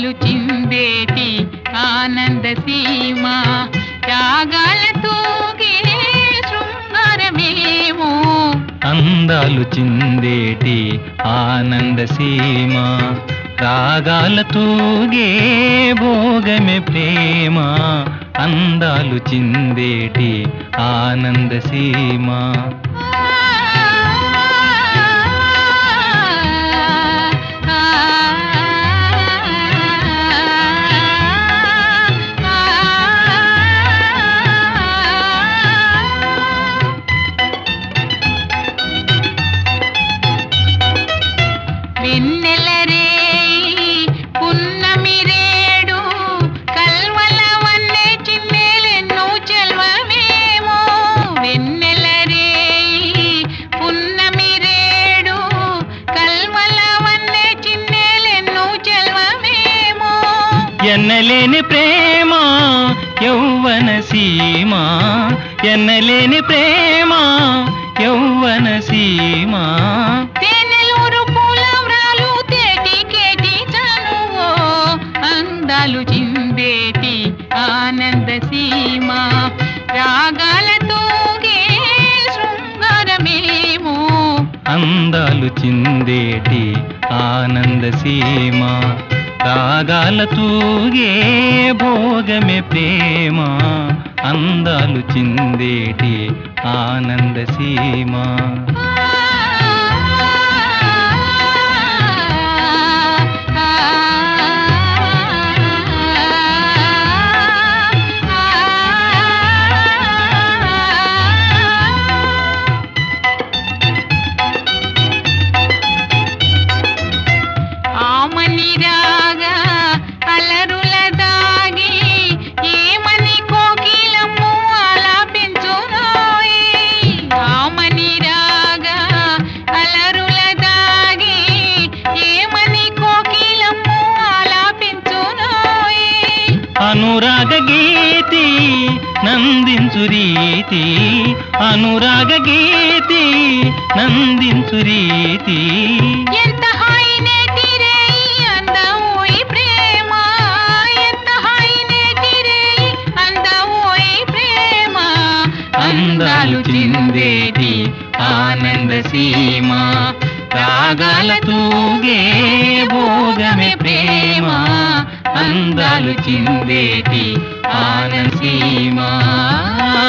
అందాలు చిందేటి ఆనంద సీమ త్యాగాల తూగే శృంగారమేమో అందాలు చిందేటి ఆనంద సీమ రాగాల తూగే భోగమే ప్రేమ అందాలు చిందేటి ఆనంద సీమ వెన్నెలరే పున్నమిరేడు కల్వల వన్నె చిన్నెలెన్నో చెల్వమేమో వెన్నెలరే పున్నమిరేడు కల్వల వన్నె చిన్నెలెన్నో చెల్వమేమో ఎన్నలేని ప్రేమ యౌవన సీమ ఎన్నలేని ప్రేమ యౌవన సీమ తేనెలూరు పూలవ్రాలు తేటి కేటి చనువో అందాలు చిందేటి ఆనంద సీమ రాగాలతోగే శృంగారమేమో అందాలు చిందేటి ఆనంద సీమ రాగాల తూగే భోగమే ప్రేమ అందాలు చిందేటి ఆనంద సీమ ఆమని రాగా అలరుల దాగి ఏమని కోకిలము ఆలాపించునోయి ఆమని రాగా అలరుల దాగి ఏమని కోకిలము ఆలాపించునోయి అనురాగ గీతి నందించు రీతి అనురాగ గీతి నందించు రీతి ఎంత హాయినేటిరేయి అందమోయి ప్రేమ ఎంత హాయినేటిరేయి అందమోయి ప్రేమ అందాలు చిందేటి ఆనంద సీమ రాగాల తూగే భోగమే ప్రేమ అందాలు చిందేటి ఆనంద సీమ